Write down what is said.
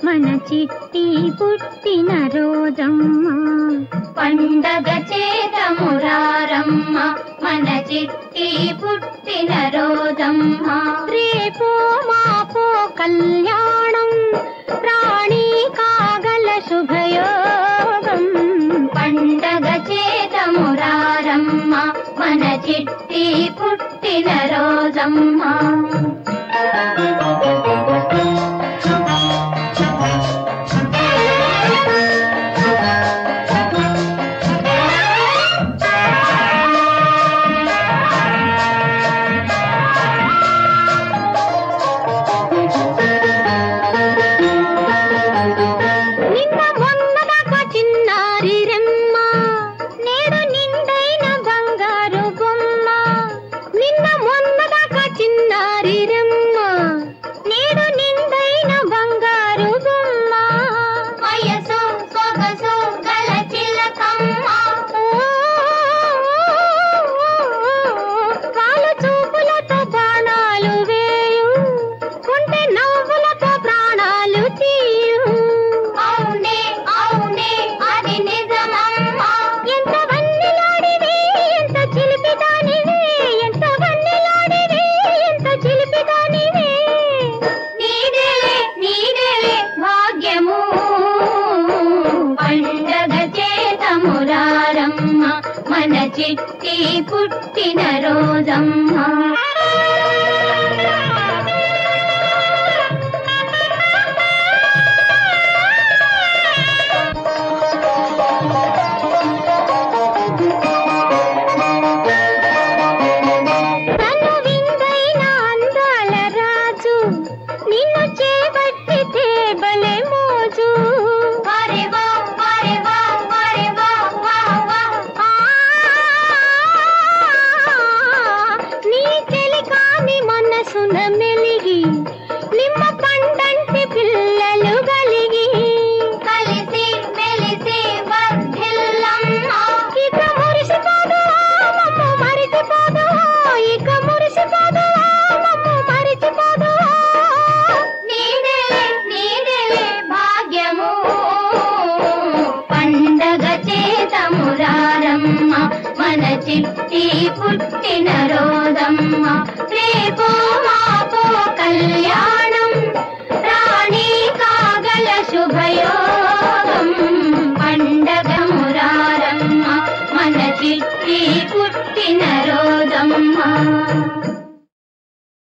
మన చిట్టి పుట్టిన రోజమ్మ పండగ చేతమురారమ్మ మన చిట్టి పుట్టిన రోజమ్మ రేపో మాపో కళ్యాణం రాణి కాగల శుభయోగం పండగ చేతమురారమ్మ మన చిట్టి పుట్టిన రోజమ్మ నిన్న మొన్నదాకా చిన్నారి రెమ్మ నేడు నిండైన బంగారు బొమ్మ నిన్న మొన్నదాకా చిన్నారి రెమ్మ నేడు నిండైన బంగారు బొమ్మ వయసు సొగసు గల చిలకమ్మ వాళ్ళ చూపులతో బాణాలు వేయు కొంటె నవ్వులతో ప్రాణాలు తీయు అవునే అవునే అది నిజమమ్మ ఎంత వన్నెలాడివే ఎంత చిలిపిదానివే ఎంత వన్నెలాడివే ఎంత చిలిపిదానివే నీడలే నీడలే భాగ్యము పండగ చేతమురారమ్మ మన చిట్టి పుట్టిన రోజమ్మ తను విందైన అందాల రాజు నిన్ను చేపట్టితే భలే మోజు వరే వా వరే వా వరే వా వా వా ఆ, నీ చెలికాని మనసున మెలిగి నిమ్మ పండంటి పిల్లలు గలిగి కలిసి మెలిసి వర్ధిల్లమ్మ ఇక మురిసిపోదు మమ్మ మరిచిపోదు ఇక మురిసిపోదు మమ్మ మరిచిపోదు నీడలే నీడలే భాగ్యము పండగ చేతమురారమ్మ మన చిట్టి పుట్టిన రోజమ్మ రేపో మాపో కళ్యాణం రాణి కాగల శుభయోగం పండగ మురారమ్మ మన చిట్టి పుట్టిన రోజమ్మ